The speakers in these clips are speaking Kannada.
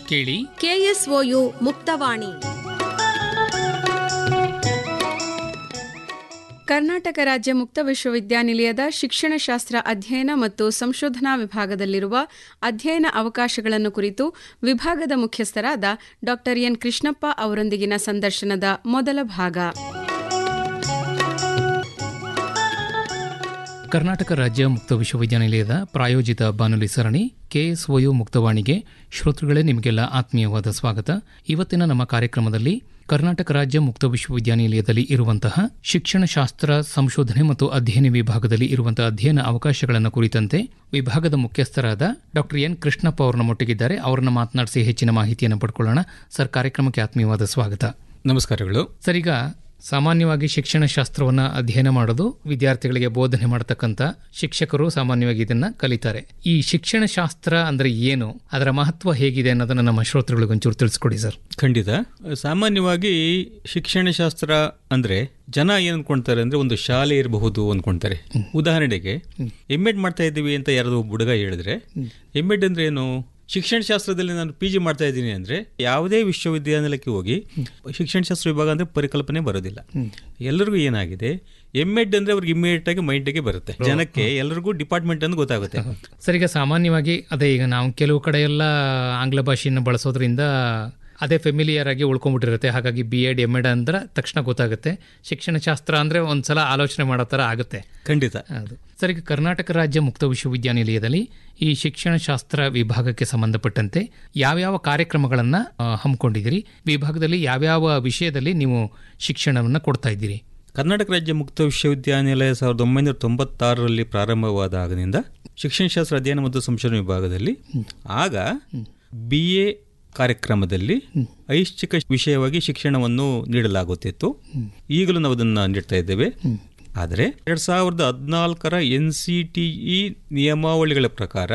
ಕೇಳಿ ಕೆಎಸ್ಒಯು ಮುಕ್ತವಾಣಿ ಕರ್ನಾಟಕ ರಾಜ್ಯ ಮುಕ್ತ ವಿಶ್ವವಿದ್ಯಾನಿಲಯದ ಶಿಕ್ಷಣಶಾಸ್ತ್ರ ಅಧ್ಯಯನ ಮತ್ತು ಸಂಶೋಧನಾ ವಿಭಾಗದಲ್ಲಿರುವ ಅಧ್ಯಯನ ಅವಕಾಶಗಳನ್ನು ಕುರಿತು ವಿಭಾಗದ ಮುಖ್ಯಸ್ಥರಾದ ಡಾ ಎನ್ ಕೃಷ್ಣಪ್ಪ ಅವರೊಂದಿಗಿನ ಸಂದರ್ಶನದ ಮೊದಲ ಭಾಗ ಕರ್ನಾಟಕ ರಾಜ್ಯ ಮುಕ್ತ ವಿಶ್ವವಿದ್ಯಾನಿಲಯದ ಪ್ರಾಯೋಜಿತ ಬಾನುಲಿ ಸರಣಿ ಕೆಎಸ್ಒಯು ಮುಕ್ತವಾಣಿಗೆ ಶ್ರೋತೃಗಳೇ ನಿಮಗೆಲ್ಲ ಆತ್ಮೀಯವಾದ ಸ್ವಾಗತ ಇವತ್ತಿನ ನಮ್ಮ ಕಾರ್ಯಕ್ರಮದಲ್ಲಿ ಕರ್ನಾಟಕ ರಾಜ್ಯ ಮುಕ್ತ ವಿಶ್ವವಿದ್ಯಾನಿಲಯದಲ್ಲಿ ಇರುವಂತಹ ಶಿಕ್ಷಣಶಾಸ್ತ್ರ ಸಂಶೋಧನೆ ಮತ್ತು ಅಧ್ಯಯನ ವಿಭಾಗದಲ್ಲಿ ಇರುವಂತಹ ಅಧ್ಯಯನ ಅವಕಾಶಗಳನ್ನು ಕುರಿತಂತೆ ವಿಭಾಗದ ಮುಖ್ಯಸ್ಥರಾದ ಡಾಕ್ಟರ್ ಎನ್ ಕೃಷ್ಣಪ್ಪ ಅವರನ್ನ ಮೊಟ್ಟಿಗಿದ್ದಾರೆ ಅವರನ್ನ ಮಾತನಾಡಿಸಿ ಹೆಚ್ಚಿನ ಮಾಹಿತಿಯನ್ನು ಪಡ್ಕೊಳ್ಳೋಣ ಸರ್ ಕಾರ್ಯಕ್ರಮಕ್ಕೆ ಆತ್ಮೀಯವಾದ ಸ್ವಾಗತ ನಮಸ್ಕಾರಗಳು ಸರ್ ಈಗ ಸಾಮಾನ್ಯವಾಗಿ ಶಿಕ್ಷಣಶಾಸ್ತ್ರವನ್ನ ಅಧ್ಯಯನ ಮಾಡೋದು ವಿದ್ಯಾರ್ಥಿಗಳಿಗೆ ಬೋಧನೆ ಮಾಡತಕ್ಕಂಥ ಶಿಕ್ಷಕರು ಸಾಮಾನ್ಯವಾಗಿ ಇದನ್ನ ಕಲಿತಾರೆ ಈ ಶಿಕ್ಷಣಶಾಸ್ತ್ರ ಅಂದ್ರೆ ಏನು ಅದರ ಮಹತ್ವ ಹೇಗಿದೆ ಅನ್ನೋದನ್ನ ನಮ್ಮ ಶ್ರೋತೃಗಳಿಗೆ ಒಂಚೂರು ತಿಳಿಸ್ಕೊಡಿ ಸರ್ ಖಂಡಿತ ಸಾಮಾನ್ಯವಾಗಿ ಶಿಕ್ಷಣಶಾಸ್ತ್ರ ಅಂದ್ರೆ ಜನ ಏನ್ ಅನ್ಕೊಂತಾರೆ ಅಂದ್ರೆ ಒಂದು ಶಾಲೆ ಇರಬಹುದು ಅನ್ಕೊಂತಾರೆ ಉದಾಹರಣೆಗೆ ಎಮ್ ಎಡ್ ಮಾಡ್ತಾ ಇದ್ದೀವಿ ಅಂತ ಯಾರಾದ್ರು ಒಬ್ಬ ಹುಡುಗ ಹೇಳಿದ್ರೆ ಎಮ್ ಎಡ್ ಅಂದ್ರೆ ಏನು ಶಿಕ್ಷಣ ಶಾಸ್ತ್ರದಲ್ಲಿ ನಾನು ಪಿ ಜಿ ಮಾಡ್ತಾ ಇದ್ದೀನಿ ಅಂದ್ರೆ ಯಾವುದೇ ವಿಶ್ವವಿದ್ಯಾನಿಲಯಕ್ಕೆ ಹೋಗಿ ಶಿಕ್ಷಣಶಾಸ್ತ್ರ ವಿಭಾಗ ಅಂದ್ರೆ ಪರಿಕಲ್ಪನೆ ಬರೋದಿಲ್ಲ ಎಲ್ಲರಿಗೂ ಏನಾಗಿದೆ ಎಮ್ ಎಡ್ ಅಂದ್ರೆ ಅವ್ರಿಗೆ ಇಮಿಡಿಯೇಟ್ ಆಗಿ ಮೈಂಡಿಗೆ ಬರುತ್ತೆ ಜನಕ್ಕೆ ಎಲ್ಲರಿಗೂ ಡಿಪಾರ್ಟ್ಮೆಂಟ್ ಅಂತ ಗೊತ್ತಾಗುತ್ತೆ ಸರ್ ಈಗ ಸಾಮಾನ್ಯವಾಗಿ ಅದೇ ಈಗ ನಾವು ಕೆಲವು ಕಡೆ ಎಲ್ಲ ಆಂಗ್ಲ ಭಾಷೆಯನ್ನು ಬಳಸೋದ್ರಿಂದ ಅದೇ ಫೆಮಿಲಿಯರ್ ಆಗಿ ಉಳ್ಕೊಂಡ್ಬಿಟ್ಟಿರುತ್ತೆ ಹಾಗಾಗಿ ಬಿ ಎಡ್ ಎಮ್ ಎಡ್ ಅಂದ್ರೆ ತಕ್ಷಣ ಗೊತ್ತಾಗುತ್ತೆ ಶಿಕ್ಷಣಶಾಸ್ತ್ರ ಅಂದ್ರೆ ಒಂದ್ಸಲ ಆಲೋಚನೆ ಮಾಡೋ ಥರ ಆಗುತ್ತೆ ಖಂಡಿತ ಹೌದು ಸರ್ ಈಗ ಕರ್ನಾಟಕ ರಾಜ್ಯ ಮುಕ್ತ ವಿಶ್ವವಿದ್ಯಾನಿಲಯದಲ್ಲಿ ಈ ಶಿಕ್ಷಣಶಾಸ್ತ್ರ ವಿಭಾಗಕ್ಕೆ ಸಂಬಂಧಪಟ್ಟಂತೆ ಯಾವ್ಯಾವ ಕಾರ್ಯಕ್ರಮಗಳನ್ನು ಹಮ್ಮಿಕೊಂಡಿದ್ದೀರಿ ವಿಭಾಗದಲ್ಲಿ ಯಾವ್ಯಾವ ವಿಷಯದಲ್ಲಿ ನೀವು ಶಿಕ್ಷಣವನ್ನು ಕೊಡ್ತಾ ಇದ್ದೀರಿ ಕರ್ನಾಟಕ ರಾಜ್ಯ ಮುಕ್ತ ವಿಶ್ವವಿದ್ಯಾನಿಲಯ ಸಾವಿರದ ಒಂಬೈನೂರ ತೊಂಬತ್ತಾರರಲ್ಲಿ ಪ್ರಾರಂಭವಾದಾಗಿನಿಂದ ಶಿಕ್ಷಣಶಾಸ್ತ್ರ ಅಧ್ಯಯನ ಮತ್ತು ಸಂಶೋಧನೆ ವಿಭಾಗದಲ್ಲಿ ಆಗ ಬಿ ಎ ಕಾರ್ಯಕ್ರಮದಲ್ಲಿ ಐಚ್ಛಿಕ ವಿಷಯವಾಗಿ ಶಿಕ್ಷಣವನ್ನು ನೀಡಲಾಗುತ್ತಿತ್ತು ಈಗಲೂ ನಾವು ಅದನ್ನು ನೀಡ್ತಾ ಇದ್ದೇವೆ ಆದರೆ ಎರಡ್ ಸಾವಿರದ ಹದಿನಾಲ್ಕರ ಎನ್ ಸಿ ಟಿ ಇ ನಿಯಮಾವಳಿಗಳ ಪ್ರಕಾರ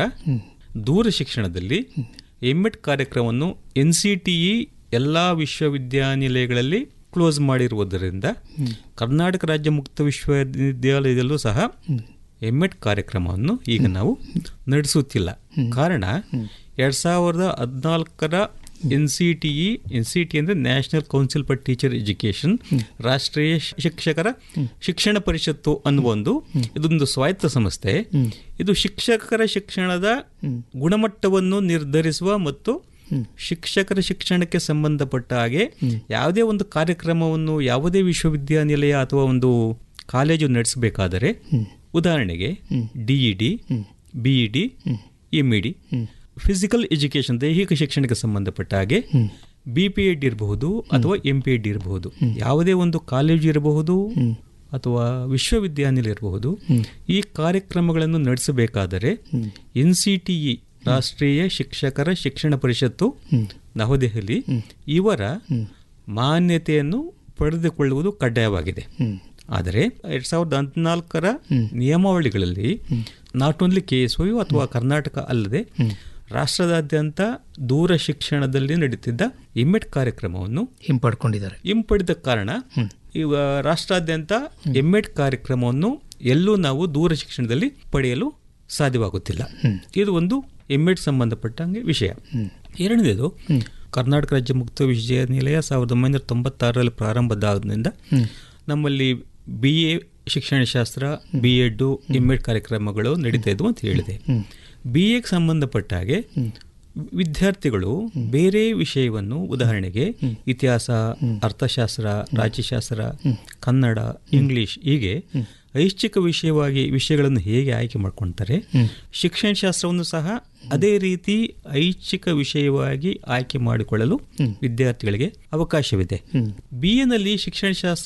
ದೂರ ಶಿಕ್ಷಣದಲ್ಲಿ ಎಮ್ಎಡ್ ಕಾರ್ಯಕ್ರಮವನ್ನು ಎನ್ ಸಿ ಟಿ ಇ ಎಲ್ಲ ವಿಶ್ವವಿದ್ಯಾನಿಲಯಗಳಲ್ಲಿ ಕ್ಲೋಸ್ ಮಾಡಿರುವುದರಿಂದ ಕರ್ನಾಟಕ ರಾಜ್ಯ ಮುಕ್ತ ವಿಶ್ವವಿದ್ಯಾಲಯದಲ್ಲೂ ಸಹ ಎಮ್ಎಡ್ ಕಾರ್ಯಕ್ರಮವನ್ನು ಈಗ ನಾವು ನಡೆಸುತ್ತಿಲ್ಲ ಕಾರಣ ಎರಡ್ ಸಾವಿರದ ಹದಿನಾಲ್ಕರ N C T E N C T ಅಂದರೆ national council for teacher education ರಾಷ್ಟ್ರೀಯ ಶಿಕ್ಷಕರ ಶಿಕ್ಷಣ ಪರಿಷತ್ತು ಅನ್ನುವ ಒಂದು ಇದೊಂದು ಸ್ವಾಯತ್ತ ಸಂಸ್ಥೆ ಇದು ಶಿಕ್ಷಕರ ಶಿಕ್ಷಣದ ಗುಣಮಟ್ಟವನ್ನು ನಿರ್ಧರಿಸುವ ಮತ್ತು ಶಿಕ್ಷಕರ ಶಿಕ್ಷಣಕ್ಕೆ ಸಂಬಂಧಪಟ್ಟ ಹಾಗೆ ಯಾವುದೇ ಒಂದು ಕಾರ್ಯಕ್ರಮವನ್ನು ಯಾವುದೇ ವಿಶ್ವವಿದ್ಯಾನಿಲಯ ಅಥವಾ ಒಂದು ಕಾಲೇಜು ನಡೆಸಬೇಕಾದರೆ ಉದಾಹರಣೆಗೆ D E D B E D M E D physical education ದೈಹಿಕ ಶಿಕ್ಷಣಕ್ಕೆ ಸಂಬಂಧಪಟ್ಟ ಹಾಗೆ ಬಿ ಪಿ ಎಡ್ ಇರಬಹುದು ಅಥವಾ ಎಂ ಪಿ ಎಡ್ ಇರಬಹುದು ಯಾವುದೇ ಒಂದು ಕಾಲೇಜು ಇರಬಹುದು ಅಥವಾ ವಿಶ್ವವಿದ್ಯಾನಿಲಯ ಇರಬಹುದು ಈ ಕಾರ್ಯಕ್ರಮಗಳನ್ನು ನಡೆಸಬೇಕಾದರೆ ಎನ್ ಸಿ ಟಿ ಇ ರಾಷ್ಟ್ರೀಯ ಶಿಕ್ಷಕರ ಶಿಕ್ಷಣ ಪರಿಷತ್ತು ನವದೆಹಲಿ ಇವರ ಮಾನ್ಯತೆಯನ್ನು ಪಡೆದುಕೊಳ್ಳುವುದು ಕಡ್ಡಾಯವಾಗಿದೆ ಆದರೆ ಎರಡ್ ಸಾವಿರದ ಹದಿನಾಲ್ಕರ ನಿಯಮಾವಳಿಗಳಲ್ಲಿ not only K S O ಅಥವಾ ಕರ್ನಾಟಕ ಅಲ್ಲದೆ ರಾಷ್ಟ್ರದಾದ್ಯಂತ ದೂರ ಶಿಕ್ಷಣದಲ್ಲಿ ನಡೀತಿದ್ದ ಇಮೆಟ್ ಕಾರ್ಯಕ್ರಮವನ್ನು ಹಿಂಪಡ್ಕೊಂಡಿದ್ದಾರೆ ಹಿಂಪಡೆದ ಕಾರಣ ಈಗ ರಾಷ್ಟ್ರಾದ್ಯಂತ ಎಮ್ಎಡ್ ಕಾರ್ಯಕ್ರಮವನ್ನು ಎಲ್ಲೂ ನಾವು ದೂರ ಶಿಕ್ಷಣದಲ್ಲಿ ಪಡೆಯಲು ಸಾಧ್ಯವಾಗುತ್ತಿಲ್ಲ ಇದು ಒಂದು ಎಮ್ಎಡ್ ಸಂಬಂಧಪಟ್ಟಂಗೆ ವಿಷಯ ಎರಡನೇದು ಕರ್ನಾಟಕ ರಾಜ್ಯ ಮುಕ್ತ ವಿಶ್ವವಿದ್ಯಾನಿಲಯ ಸಾವಿರದ ಒಂಬೈನೂರ ತೊಂಬತ್ತಾರರಲ್ಲಿ ಪ್ರಾರಂಭದಾದ್ರಿಂದ ನಮ್ಮಲ್ಲಿ ಬಿ ಎ ಶಿಕ್ಷಣಶಾಸ್ತ್ರ ಬಿ ಎಡ್ ಎಮ್ ಎಡ್ ಕಾರ್ಯಕ್ರಮಗಳು ನಡೀತಾ ಇದ್ವು ಅಂತ ಹೇಳಿದೆ ಬಿ ಎಗೆ ಸಂಬಂಧಪಟ್ಟ ಹಾಗೆ ವಿದ್ಯಾರ್ಥಿಗಳು ಬೇರೆ ವಿಷಯವನ್ನು ಉದಾಹರಣೆಗೆ ಇತಿಹಾಸ ಅರ್ಥಶಾಸ್ತ್ರ ರಾಜ್ಯಶಾಸ್ತ್ರ ಕನ್ನಡ ಇಂಗ್ಲಿಷ್ ಹೀಗೆ ಐಚ್ಛಿಕ ವಿಷಯವಾಗಿ ವಿಷಯಗಳನ್ನು ಹೇಗೆ ಆಯ್ಕೆ ಮಾಡ್ಕೊಳ್ತಾರೆ ಶಿಕ್ಷಣ ಶಾಸ್ತ್ರವನ್ನು ಸಹ ಅದೇ ರೀತಿ ಐಚ್ಛಿಕ ವಿಷಯವಾಗಿ ಆಯ್ಕೆ ಮಾಡಿಕೊಳ್ಳಲು ವಿದ್ಯಾರ್ಥಿಗಳಿಗೆ ಅವಕಾಶವಿದೆ ಬಿ ಎನಲ್ಲಿ ಶಿಕ್ಷಣ ಶಾಸ್ತ್ರ